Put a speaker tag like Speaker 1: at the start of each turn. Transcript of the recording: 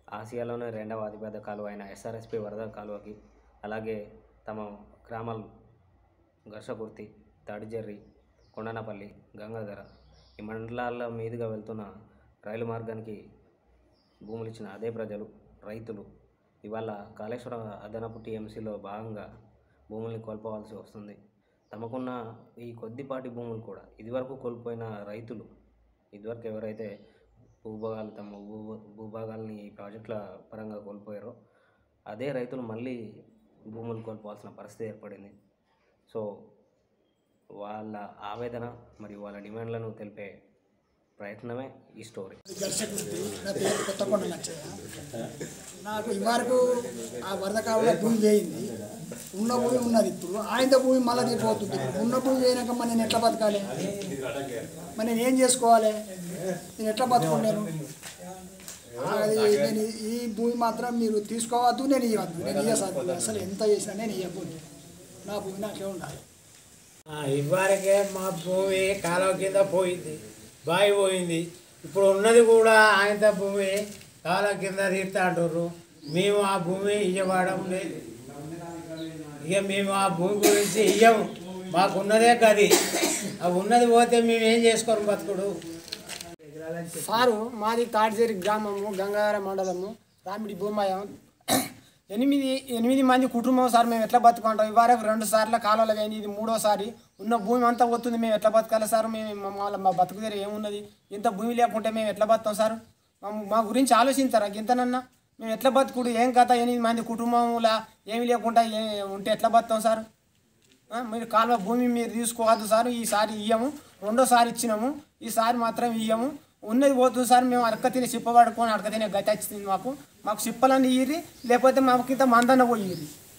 Speaker 1: ఆసియాలోనే రెండవ అతిపెద్ద కాలువ అయిన ఎస్ఆర్ఎస్పి వరద కాలువకి అలాగే తమ గ్రామాలు ఘర్షకుర్తి తాడిజెర్రి కొండనపల్లి గంగాధర ఈ మండలాల మీదుగా వెళ్తున్న రైలు మార్గానికి భూములు ఇచ్చిన అదే ప్రజలు రైతులు ఇవాళ కాళేశ్వరం అదనపు టీఎంసీలో భాగంగా భూముల్ని కోల్పోవాల్సి వస్తుంది తమకున్న ఈ కొద్దిపాటి భూములు కూడా ఇదివరకు కోల్పోయిన రైతులు ఇదివరకు ఎవరైతే భూభాగాలు తమ భూ భూభాగాల్ని ఈ ప్రాజెక్టుల పరంగా కోల్పోయారో అదే రైతులు మళ్ళీ భూములు కోల్పోవాల్సిన పరిస్థితి ఏర్పడింది సో వాళ్ళ ఆవేదన మరియు వాళ్ళ డిమాండ్లను తెలిపే ప్రయత్నమే ఈ స్టోరీ
Speaker 2: దర్శకుడికి నా పేరు కొత్తకొండ నచ్చయ్య నాకు ఇవరకు ఆ వరద కాలంలో భూమి వేయింది ఉన్న భూమి ఉన్నది ఇప్పుడు ఆయన భూమి మళ్ళీ తీరిపోతుంది ఇప్పుడు ఉన్న భూమి వేయనాక మరి నేను ఎట్లా బతకాలి మరి నేను ఏం చేసుకోవాలి నేను ఎట్లా బతుకున్నాను అది నేను ఈ భూమి మాత్రం మీరు తీసుకోవద్దు నేను ఇవ్వద్దు నేను ఇయ్యసాదు అసలు ఎంత చేసినా నేను ఇవ్వకూడదు నా భూమి నాకే ఉండాలి
Speaker 3: ఆ, ఇవ్వరకే మా భూమి కాలువ కింద పోయింది బావి పోయింది ఇప్పుడు ఉన్నది కూడా ఆయన భూమి కాలువ కింద తీరుతా అంటారు మేము ఆ భూమి ఇవ్వడం లేదు ఇక మేము ఆ భూమి గురించి ఇయ్యము మాకున్నదే గది ఆ ఉన్నది పోతే మేము ఏం చేసుకోరు బతుకుడు
Speaker 2: సారు మాది తాడిచేరి గ్రామము గంగాధర మండలము రామిడి భూమయం ఎనిమిది ఎనిమిది మంది కుటుంబం సార్ మేము ఎట్లా బతుకుంటాం ఇవరకు రెండు సార్లు కాలువలు అయింది ఇది మూడోసారి ఉన్న భూమి అంతా పోతుంది మేము ఎట్లా బతకాలి సార్ మేము మా- మా మా బతుకు దగ్గర ఏమున్నది ఇంత భూమి లేకుంటే మేము ఎట్లా బతాం సార్ మా మా గురించి ఆలోచించారా ఇంతనన్నా మేము ఎట్లా బతుకుడు ఏం కథ ఎనిమిది మంది కుటుంబంలో ఏమి లేకుండా ఏ ఉంటే ఎట్లా బతాం సార్ ఆ, మీరు కాలువ భూమి మీరు తీసుకోవద్దు సార్ ఈసారి ఇయ్యము రెండోసారి ఇచ్చినాము ఈసారి మాత్రం ఇయ్యము ఉన్నది పోతుంది సార్ మేము అరక తిని సిప్ప పడుకొని అరక తినే గతి వచ్చింది మాకు మాకు సిప్పలన్నీ ఇయ్యి లేకపోతే మాకు ఇంత మందన్న పోయి